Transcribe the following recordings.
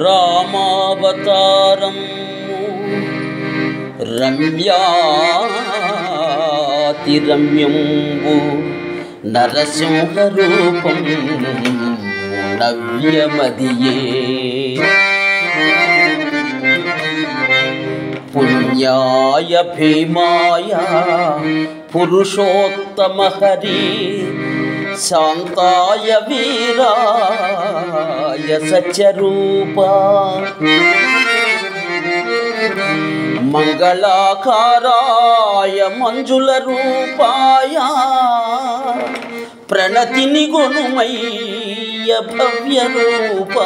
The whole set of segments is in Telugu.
రామావతారం రమ్యాతి రమ్యంబు నరసింహరూపం నవ్యమదియే పుణ్యాయ భీమాయ పురుషోత్తమ హరి శాంతాయ వీరాయ సత్యరూప మంగళాకారాయ మంజుల రూపాయ ప్రణతిని గుణమయ్య భవ్య రూపా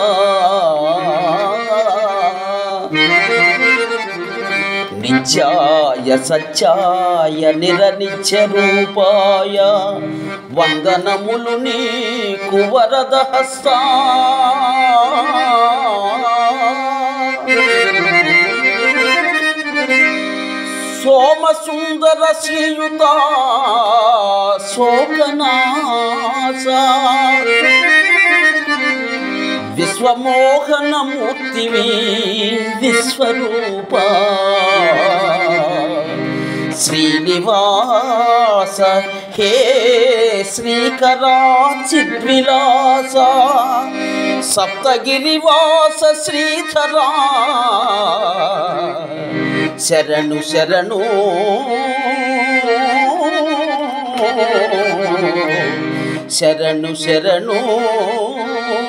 నిత్యాయ సత్యాయ నిరనిత్య రూపాయ వందనములు నీకు వరద హస్తా సోమ సుందర శ్రీయుత శోకనాశ విశ్వమోహనమూర్తివి విశ్వరూప శ్రీనివాస హే శ్రీకరాచిద్విలాస సప్తగిరివాస శ్రీధరా శరణు శరణు శరణు శరణు